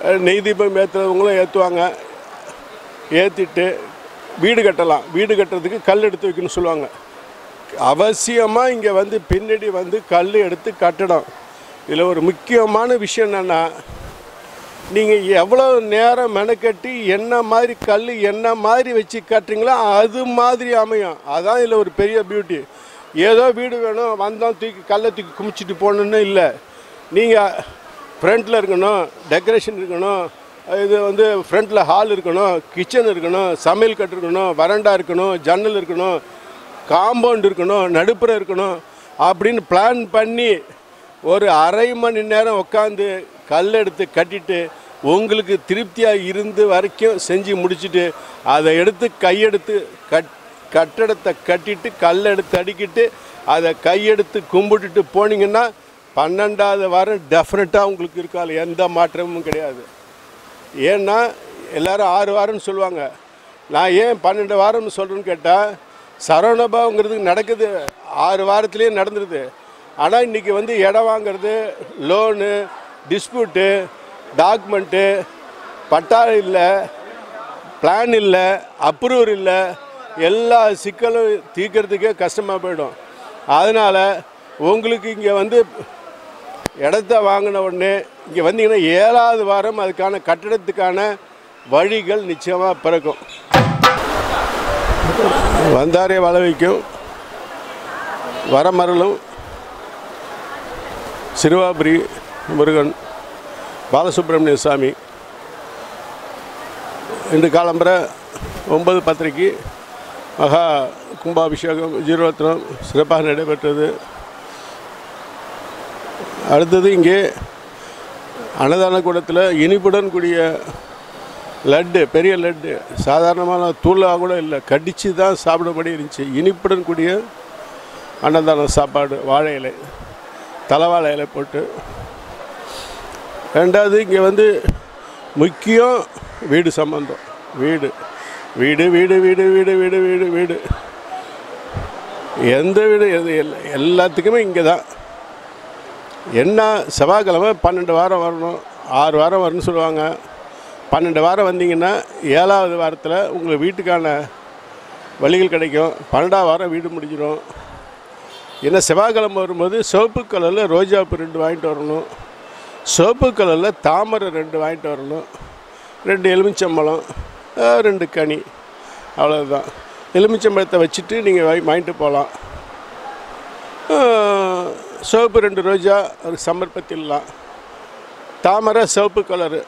அஹ், நெய் தீபம் ஏற்றுறவங்களும் ஏற்றுவாங்க ஏற்றிட்டு வீடு கட்டலாம் வீடு கட்டுறதுக்கு கல் எடுத்து வைக்கணும்னு சொல்லுவாங்க அவசியமாக இங்கே வந்து பின்னாடி வந்து கல் எடுத்து கட்டணும் இதில் ஒரு முக்கியமான விஷயம் என்னென்னா நீங்கள் எவ்வளோ நேரம் மெனக்கட்டி என்ன மாதிரி கல் என்ன மாதிரி வச்சு கட்டுறீங்களோ அது மாதிரி அமையும் அதான் இதில் ஒரு பெரிய பியூட்டி ஏதோ வீடு வேணும் வந்தோம் தூக்கி கல்லை தூக்கி குமிச்சிட்டு போகணுன்னு இல்லை நீங்கள் ஃப்ரண்ட்டில் இருக்கணும் டெக்கரேஷன் இருக்கணும் இது வந்து ஃப்ரண்ட்டில் ஹால் இருக்கணும் கிச்சன் இருக்கணும் சமையல் கட்டு இருக்கணும் வறண்டா இருக்கணும் ஜன்னல் இருக்கணும் காம்பவுண்ட் இருக்கணும் நடுப்புற இருக்கணும் அப்படின்னு பிளான் பண்ணி ஒரு அரை மணி நேரம் உட்காந்து கல் எடுத்து கட்டிட்டு உங்களுக்கு திருப்தியாக இருந்து வரைக்கும் செஞ்சு முடிச்சுட்டு அதை எடுத்து கையெடுத்து கட் கட்டடத்தை கட்டிட்டு கல் எடுத்து அடிக்கிட்டு அதை கையெடுத்து கும்பிட்டுட்டு போனீங்கன்னா பன்னெண்டாவது வாரம் டெஃபினட்டாக உங்களுக்கு இருக்காது எந்த மாற்றமும் கிடையாது ஏன்னா எல்லாரும் ஆறு வாரம்னு சொல்லுவாங்க நான் ஏன் பன்னெண்டு வாரம்னு சொல்கிறேன்னு கேட்டால் சரவணபாங்கிறது நடக்குது ஆறு வாரத்துலேயே நடந்துருது ஆனால் இன்றைக்கி வந்து இடம் வாங்குறது லோனு டிஸ்பியூட்டு டாக்குமெண்ட்டு பட்டா இல்லை பிளான் இல்லை அப்ரூவர் இல்லை எல்லா சிக்கலும் தீர்க்கறதுக்கே கஷ்டமாக போயிடும் அதனால் உங்களுக்கு இங்கே வந்து இடத்த வாங்கின உடனே இங்கே வந்தீங்கன்னா ஏழாவது வாரம் அதுக்கான கட்டடத்துக்கான வழிகள் நிச்சயமாக பிறக்கும் வந்தாரே வள வைக்கும் வரமரலும் சிறுவாபுரி முருகன் பாலசுப்ரமணிய சாமி இன்று காலம்பரை ஒன்பது பத்திரிக்கு மகா கும்பாபிஷேகம் ஜீரோத்திரம் சிறப்பாக நடைபெற்றது அடுத்தது இங்கே அன்னதான கூடத்தில் இனிப்புடன் கூடிய லட்டு பெரிய லட்டு சாதாரணமான தூளாக கூட இல்லை கடித்து தான் சாப்பிடபடி இருந்துச்சு இனிப்புடன் கூடிய அன்னதான சாப்பாடு வாழை இலை தலைவாழை இலை போட்டு ரெண்டாவது இங்கே வந்து முக்கியம் வீடு சம்பந்தம் வீடு வீடு வீடு வீடு வீடு வீடு வீடு வீடு எந்த வீடு எது எல்லா எல்லாத்துக்குமே இங்கே தான் என்ன செவ்வாய்க்கிழமை பன்னெண்டு வாரம் வரணும் ஆறு வாரம் வரணும்னு சொல்லுவாங்க பன்னெண்டு வாரம் வந்தீங்கன்னா ஏழாவது வாரத்தில் உங்களுக்கு வீட்டுக்கான வழிகள் கிடைக்கும் பன்னெண்டாவது வாரம் வீடு முடிஞ்சிடும் ஏன்னா செவ்வாய்க்கிழமை வரும்போது சிவப்பு கலரில் ரோஜாப்பூ ரெண்டு வாங்கிட்டு வரணும் சிவப்பு கலரில் தாமரை ரெண்டு வாங்கிட்டு வரணும் ரெண்டு எலுமிச்சம்பழம் அஹ், ரெண்டு கனி அவ்வளோதான் எலுமிச்சம்பழத்தை வச்சுட்டு நீங்கள் வாங்கிட்டு போகலாம் அஹ், சிவப்பு ரெண்டு ரோஜா அதுக்கு சமர்ப்பத்திடலாம் தாமரை சிவப்பு கலரு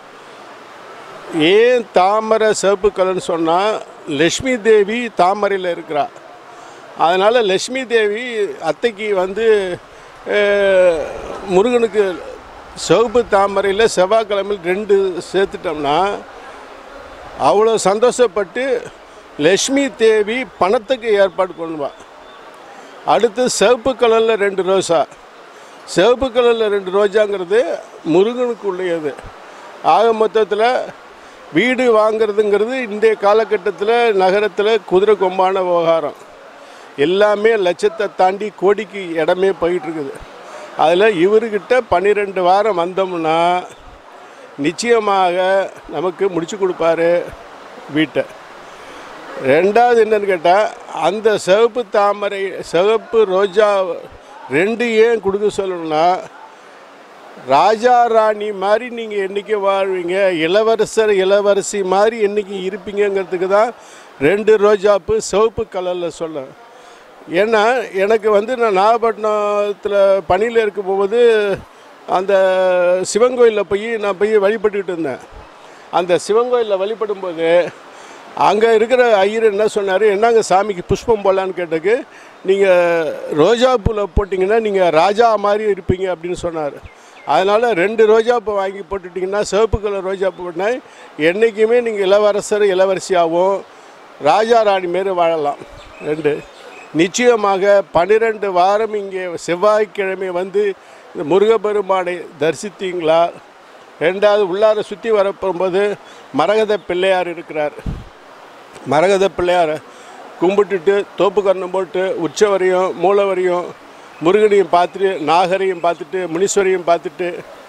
ஏன் தாமரை சிவப்பு கலர்னு சொன்னால் லக்ஷ்மி தேவி தாமரையில் இருக்கிறா அதனால் லக்ஷ்மி தேவி அத்தைக்கு வந்து அஹ், முருகனுக்கு சிவப்பு தாமரையில் செவ்வாய்க்கிழமையில் ரெண்டு சேர்த்துட்டோம்னா அவ்வளோ சந்தோஷப்பட்டு லக்ஷ்மி தேவி பணத்துக்கு ஏற்பாடு பண்ணுவா அடுத்து சிவப்பு கலரில் ரெண்டு ரோசா சிவப்பு கலரில் ரெண்டு ரோஜாங்கிறது முருகனுக்கு உள்ளது ஆக மொத்தத்தில் வீடு வாங்குறதுங்கிறது இன்றைய காலகட்டத்தில் நகரத்தில் குதிரை கொம்பான விவகாரம் எல்லாமே லட்சத்தை தாண்டி கோடிக்கு இடமே போயிட்டுருக்குது அதில் இவர்கிட்ட பன்னிரெண்டு வாரம் வந்தோம்னா நிச்சயமாக நமக்கு முடிச்சு கொடுப்பாரு வீட்டை ரெண்டாவது என்னன்னு கேட்டால் அந்த சிவப்பு தாமரை சிவப்பு ரோஜா ரெண்டு ஏன் கொடுக்க சொல்லணும்னா ராஜா ராணி மாதிரி நீங்கள் என்றைக்கு வாழ்வீங்க இளவரசர் இளவரசி மாதிரி என்றைக்கு இருப்பீங்கங்கிறதுக்கு தான் ரெண்டு ரோஜாப்பு சிவப்பு கலரில் சொல்ல ஏன்னா எனக்கு வந்து நான் நாகப்பட்டினத்தில் பணியில் இருக்கும்போது அந்த சிவன் கோயிலில் போய் நான் போய் வழிபட்டுக்கிட்டு இருந்தேன் அந்த சிவன் கோயிலில் வழிபடும்போது அங்கே இருக்கிற ஐயர் என்ன சொன்னார் என்னங்க சாமிக்கு புஷ்பம் போடலான்னு கேட்டதுக்கு நீங்கள் ரோஜா பூவில் போட்டிங்கன்னா நீங்கள் ராஜா மாதிரி இருப்பீங்க அப்படின்னு சொன்னார் அதனால் ரெண்டு ரோஜாப்பூ வாங்கி போட்டுட்டிங்கன்னா சிவப்பு கலர் ரோஜாப்பூ போட்டால் என்றைக்குமே நீங்கள் இளவரசர் இளவரசியாகவும் ராஜா ராணி மாரி வாழலாம் ரெண்டு நிச்சயமாக பன்னிரெண்டு வாரம் இங்கே செவ்வாய்க்கிழமை வந்து இந்த முருகப்பெருமானை தரிசித்தீங்களா ரெண்டாவது உள்ளார சுற்றி வரப்போகும்போது மரகத பிள்ளையார் இருக்கிறார் மரகத பிள்ளையாரை கும்பிட்டுட்டு தோப்பு கர்ணம் போட்டு உற்சவரையும் மூலவரையும் முருகனையும் பார்த்துட்டு நாகரையும் பார்த்துட்டு முனீஸ்வரையும் பார்த்துட்டு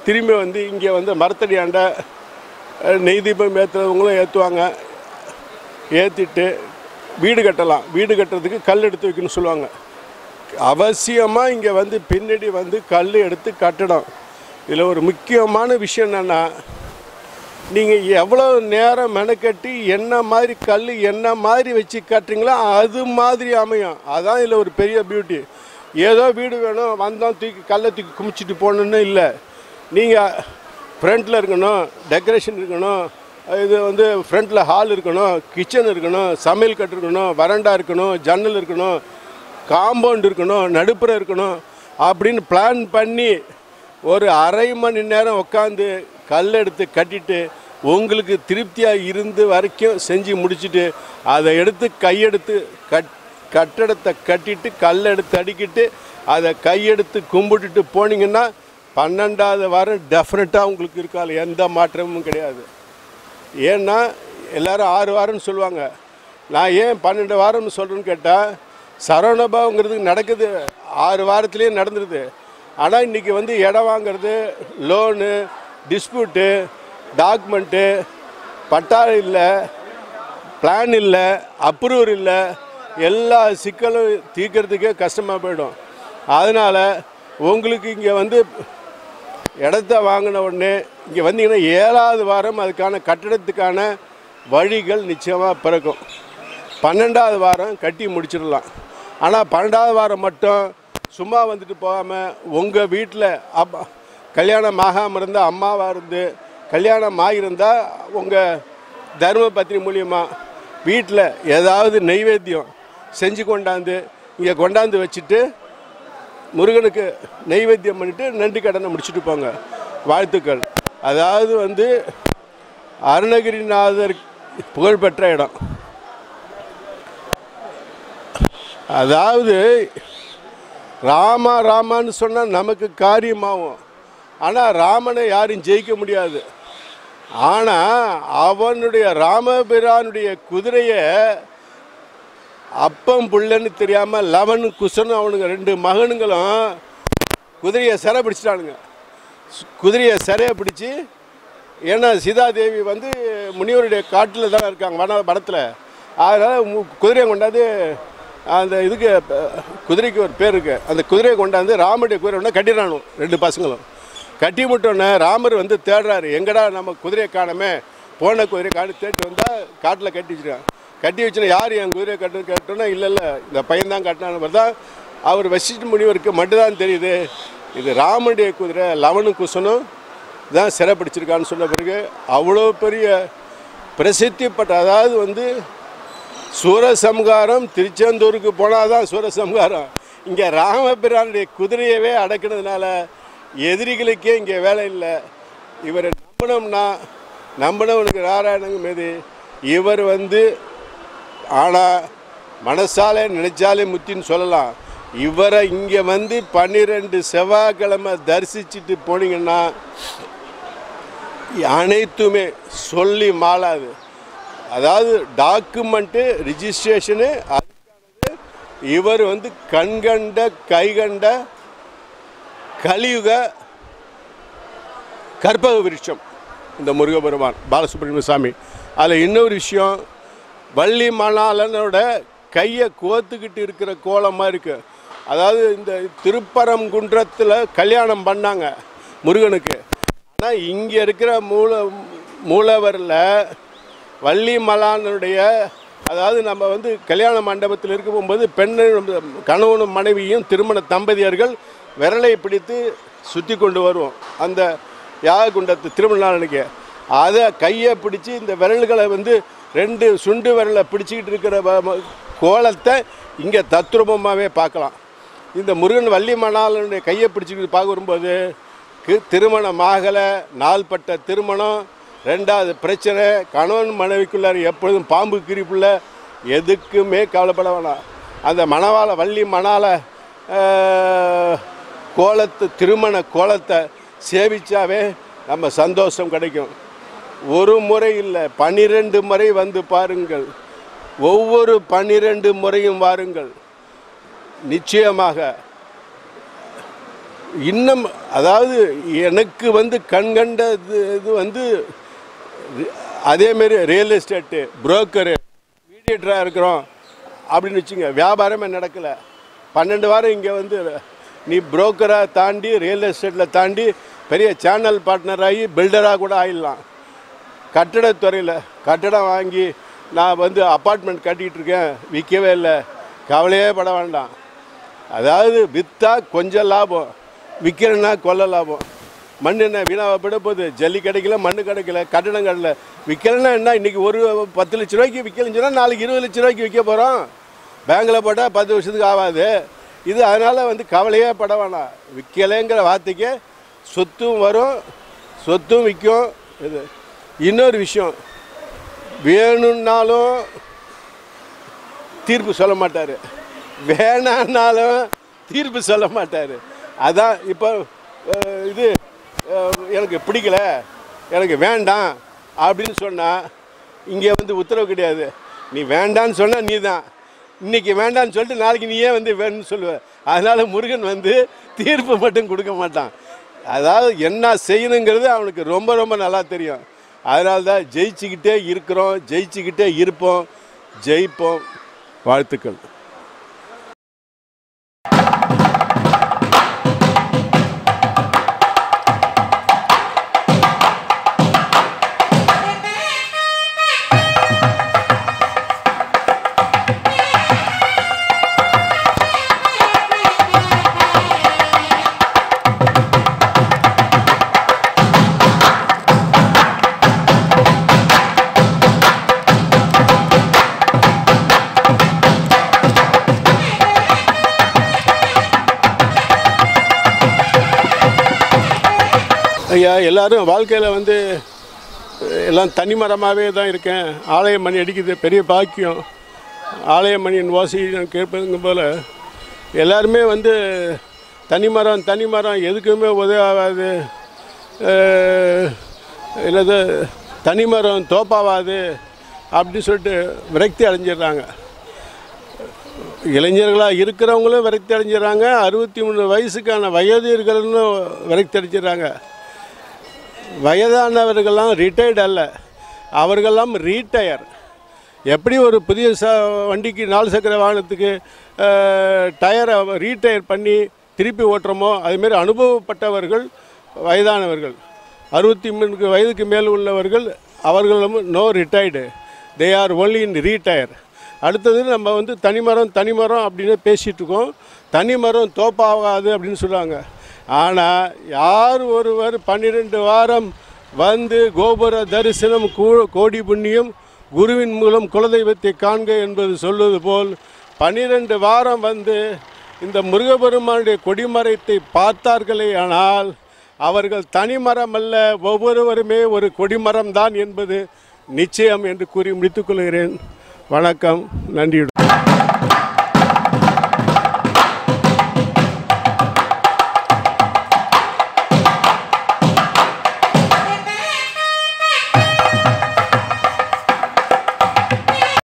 திரும்பி வந்து இங்கே வந்து மரத்தடியாண்ட அஹ், நெய் தீபம் ஏற்றுறவங்களும் ஏற்றுவாங்க ஏற்றிட்டு வீடு கட்டலாம் வீடு கட்டுறதுக்கு கல் எடுத்து வைக்கணும்னு சொல்லுவாங்க அவசியமாக இங்கே வந்து பின்னாடி வந்து கல் எடுத்து கட்டணும் இதில் ஒரு முக்கியமான விஷயம் என்னென்னா நீங்கள் எவ்வளோ நேரம் மெனக்கட்டி என்ன மாதிரி கல் என்ன மாதிரி வச்சு கட்டுறீங்களோ அது மாதிரி அமையும் அதான் இதில் ஒரு பெரிய பியூட்டி ஏதோ வீடு வேணும் வந்தோம் தூக்கி கல்லை தூக்கி குமிச்சிட்டு போகணுன்னு இல்லை நீங்கள் ஃப்ரண்ட்டில் இருக்கணும் டெக்கரேஷன் இருக்கணும் இது வந்து ஃப்ரண்ட்டில் ஹால் இருக்கணும் கிச்சன் இருக்கணும் சமையல் கட்டு இருக்கணும் வறண்டா இருக்கணும் ஜன்னல் இருக்கணும் காம்பவுண்ட் இருக்கணும் நடுப்புற இருக்கணும் அப்படின்னு பிளான் பண்ணி ஒரு அரை மணி நேரம் உட்காந்து கல் எடுத்து கட்டிட்டு உங்களுக்கு திருப்தியாக இருந்து வரைக்கும் செஞ்சு முடிச்சுட்டு அதை எடுத்து கையெடுத்து கட் கட்டடத்தை கட்டிட்டு கல் எடுத்து அடிக்கிட்டு அதை கையெடுத்து கும்பிட்டுட்டு போனீங்கன்னா பன்னெண்டாவது வாரம் டெஃபினட்டாக உங்களுக்கு இருக்காது எந்த மாற்றமும் கிடையாது ஏன்னா எல்லாரும் ஆறு வாரம்னு சொல்லுவாங்க நான் ஏன் பன்னெண்டு வாரம்னு சொல்கிறேன்னு கேட்டால் சரவணபாவங்கிறது நடக்குது ஆறு வாரத்துலேயே நடந்துருது ஆனால் இன்றைக்கி வந்து இடம் வாங்குறது லோனு டிஸ்பியூட்டு டாக்குமெண்ட்டு பட்டா இல்லை பிளான் இல்லை அப்ரூவர் இல்லை எல்லா சிக்கலும் தீர்க்கறதுக்கே கஷ்டமாக போயிடும் அதனால் உங்களுக்கு இங்கே வந்து இடத்த வாங்கின உடனே இங்கே வந்தீங்கன்னா ஏழாவது வாரம் அதுக்கான கட்டடத்துக்கான வழிகள் நிச்சயமாக பிறக்கும் பன்னெண்டாவது வாரம் கட்டி முடிச்சிடலாம் ஆனால் பன்னெண்டாவது வாரம் மட்டும் சும்மா வந்துட்டு போகாமல் உங்கள் வீட்டில் அப்பா கல்யாணம் ஆகாமல் இருந்தால் அம்மாவாக இருந்து கல்யாணம் ஆகியிருந்தால் உங்கள் தர்ம பத்திரி மூலியமாக வீட்டில் ஏதாவது நெய்வேத்தியம் செஞ்சு கொண்டாந்து இங்கே கொண்டாந்து வச்சுட்டு முருகனுக்கு நெய்வேத்தியம் பண்ணிட்டு நன்றி கடனை முடிச்சுட்டு போங்க வாழ்த்துக்கள் அதாவது வந்து அருணகிரிநாதர் புகழ்பெற்ற இடம் அதாவது ராமா ராமான்னு சொன்னால் நமக்கு காரியமாகும் ஆனால் ராமனை யாரும் ஜெயிக்க முடியாது ஆனால் அவனுடைய ராமபிரானுடைய குதிரையை அப்பம் புள்ளன்னு தெரியாமல் லவன் குசனும் அவனுங்க ரெண்டு மகனுங்களும் குதிரையை சிறை பிடிச்சிட்டானுங்க சு- குதிரையை சிறையை பிடிச்சி ஏன்னா சீதாதேவி வந்து முனிவருடைய காட்டில் தான் இருக்காங்க வன வனத்தில் அதனால் மு- குதிரையை கொண்டாந்து அந்த இதுக்கு ப- குதிரைக்கு ஒரு பேர் இருக்கு அந்த குதிரையை கொண்டாந்து ராமருடைய குதிரை கொண்டா கட்டிடுறானும் ரெண்டு பசங்களும் கட்டி விட்டோன்னே ராமர் வந்து தேடுறாரு எங்கடா நம்ம குதிரையை காணமே போன குதிரை காடு தேடிட்டு வந்தால் காட்டில் கட்டி வச்சிருக்கான் கட்டி வச்சுனா யார் என் குதிரையை கட்டு கேட்டோன்னா இல்லை இல்லை இந்த பையன் தான் கட்டினான்னு தான் அவர் வசிஷ்ட முனிவருக்கு மட்டும்தான் தெரியுது இது ராமனுடைய குதிரை லவனு குசனும் தான் சிறைப்பிடிச்சிருக்கான்னு சொன்ன பிறகு அவ்வளோ பெரிய பிரசித்திப்பட்ட அதாவது வந்து சூரசம்ஹாரம் திருச்செந்தூருக்கு போனால் தான் சூரசம்ஹாரம் இங்கே ராமபிரானுடைய குதிரையவே அடக்கினதுனால எதிரிகளுக்கே இங்கே வேலை இல்லை இவரை நம்பினோம்னா நம்பினவனுக்கு நாராயணங்க மீது இவர் வந்து ஆனால் மனசாலே நினைச்சாலே முத்தின்னு சொல்லலாம் இவரை இங்கே வந்து பன்னிரெண்டு செவ்வாய்க்கிழமை தரிசிச்சுட்டு போனீங்கன்னா அனைத்துமே சொல்லி மாளாது அதாவது டாக்குமெண்ட்டு ரிஜிஸ்ட்ரேஷனு அதுக்கானது இவர் வந்து கண்கண்ட கைகண்ட கலியுக கற்பக விருட்சம் இந்த முருகபெருமான் பாலசுப்ரமணிய சாமி அதில் இன்னொரு விஷயம் வள்ளி மணாலனோட கையை கோத்துக்கிட்டு இருக்கிற கோலமாக இருக்குது அதாவது இந்த திருப்பரங்குன்றத்தில் கல்யாணம் பண்ணாங்க முருகனுக்கு ஆனால் இங்கே இருக்கிற மூல மூலவரில் வள்ளி மலானுடைய அதாவது நம்ம வந்து கல்யாண மண்டபத்தில் இருக்க போகும்போது பெண்ணும் கணவனும் மனைவியும் திருமண தம்பதியர்கள் விரலை பிடித்து சுற்றி கொண்டு வருவோம் அந்த யாககுண்டத்து திருமண நாளன்னைக்கு அதை கையை பிடிச்சி இந்த விரல்களை வந்து ரெண்டு சுண்டு விரலை பிடிச்சிக்கிட்டு இருக்கிற வ- ம- கோலத்தை இங்கே தத்ரூபமாகவே பார்க்கலாம் இந்த முருகன் வள்ளி மணாலனுடைய கையை பிடிச்சிக்கிட்டு பார்க்க வரும்போது கு- திருமணம் ஆகலை நாள்பட்ட திருமணம் ரெண்டாவது பிரச்சனை கணவன் மனைவிக்குள்ளார எப்பொழுதும் பாம்பு கிரிப்புள்ள எதுக்குமே கவலைப்பட வேணாம் அந்த மணவாள வள்ளி மணால ஆஹ், கோலத்து திருமண கோலத்தை சேவிச்சாவே நம்ம சந்தோஷம் கிடைக்கும் ஒரு முறை இல்லை பன்னிரெண்டு முறை வந்து பாருங்கள் ஒவ்வொரு பன்னிரெண்டு முறையும் வாருங்கள் நிச்சயமாக இன்னும் அதாவது எனக்கு வந்து கண்கண்ட இது இது வந்து அதேமாரி ரியல் எஸ்டேட்டு புரோக்கரு மீடியேட்டராக இருக்கிறோம் அப்படின்னு வச்சுங்க வியாபாரமே நடக்கலை பன்னெண்டு வாரம் இங்கே வந்து நீ புரோக்கராக தாண்டி ரியல் எஸ்டேட்டில் தாண்டி பெரிய சேனல் பார்ட்னர் ஆகி பில்டராக கூட ஆயிடலாம் கட்டடத்துறையில் கட்டடம் வாங்கி நான் வந்து அப்பார்ட்மெண்ட் கட்டிகிட்டு இருக்கேன் விற்கவே இல்லை கவலையே பட வேண்டாம் அதாவது விற்றா கொஞ்சம் லாபம் விற்கிறேன்னா கொள்ள லாபம் மண் என்ன வீணாக விட போகுது ஜல்லி கிடைக்கல மண் கிடைக்கல கட்டடம் கிடைக்கல விற்கலன்னா என்ன இன்றைக்கி ஒரு பத்து லட்ச ரூபாய்க்கு விற்கலன்னு சொன்னால் நாளைக்கு இருபது லட்ச ரூபாய்க்கு விற்க போகிறோம் பேங்கில் போட்டால் பத்து வருஷத்துக்கு ஆகாது இது அதனால் வந்து கவலையே பட வேணாம் விற்கலைங்கிற வார்த்தைக்கு சொத்தும் வரும் சொத்தும் விற்கும் இது இன்னொரு விஷயம் வேணும்னாலும் தீர்ப்பு சொல்ல மாட்டார் வேணான்னாலும் தீர்ப்பு சொல்ல மாட்டார் அதான் இப்போ அஹ், இது அஹ், எனக்கு பிடிக்கல எனக்கு வேண்டாம் அப்படின்னு சொன்னால் இங்கே வந்து உத்தரவு கிடையாது நீ வேண்டான்னு சொன்னால் நீ தான் இன்றைக்கி வேண்டான்னு சொல்லிட்டு நாளைக்கு நீயே வந்து வேணும்னு சொல்லுவ அதனால் முருகன் வந்து தீர்ப்பு மட்டும் கொடுக்க மாட்டான் அதாவது என்ன செய்யணுங்கிறது அவனுக்கு ரொம்ப ரொம்ப நல்லா தெரியும் அதனால தான் ஜெயிச்சுக்கிட்டே இருக்கிறோம் ஜெயிச்சுக்கிட்டே இருப்போம் ஜெயிப்போம் வாழ்த்துக்கள் ஐயா எல்லாரும் வாழ்க்கையில் வந்து அஹ், எல்லாம் தனிமரமாகவே தான் இருக்கேன் ஆலய மணி அடிக்குது பெரிய பாக்கியம் ஆலய மணியின் ஓசை நான் கேட்பதுங்க போல் எல்லாருமே வந்து தனிமரம் தனிமரம் எதுக்குமே உதவாது அஹ், என்னது தனிமரம் தோப்பாவாது அப்படின்னு சொல்லிட்டு விரக்தி அடைஞ்சிடுறாங்க இளைஞர்களாக இருக்கிறவங்களும் விரக்தி அடைஞ்சிடறாங்க அறுபத்தி மூணு வயசுக்கான வயதிர்களும் விரக்தி அடைஞ்சிடுறாங்க வயதானவர்கள்லாம் ரிட்டையர்டு அல்ல அவர்களெல்லாம் ரீட்டயர் எப்படி ஒரு புதிய ச வண்டிக்கு நாலு சக்கர வாகனத்துக்கு அஹ், டயரை ரீட்டயர் பண்ணி திருப்பி ஓட்டுறோமோ அதுமாரி அனுபவப்பட்டவர்கள் வயதானவர்கள் அறுபத்தி மூணுக்கு வயதுக்கு மேல் உள்ளவர்கள் அவர்களும் no retired they are only in retire அடுத்தது நம்ம வந்து தனிமரம் தனிமரம் அப்படின்னு பேசிகிட்டு இருக்கோம் தனிமரம் தோப்பாகாது அப்படின்னு சொல்லுவாங்க ஆனால் யார் ஒருவர் பன்னிரெண்டு வாரம் வந்து கோபுர தரிசனம் கூ- கோடி புண்ணியம் குருவின் மூலம் குலதெய்வத்தை காண்க என்பது சொல்வது போல் பன்னிரெண்டு வாரம் வந்து இந்த முருகபெருமானுடைய கொடிமரத்தை பார்த்தார்களே ஆனால் அவர்கள் தனிமரம் அல்ல ஒவ்வொருவருமே ஒரு கொடிமரம் தான் என்பது நிச்சயம் என்று கூறி முடித்துக்கொள்கிறேன் வணக்கம் நன்றியுடன்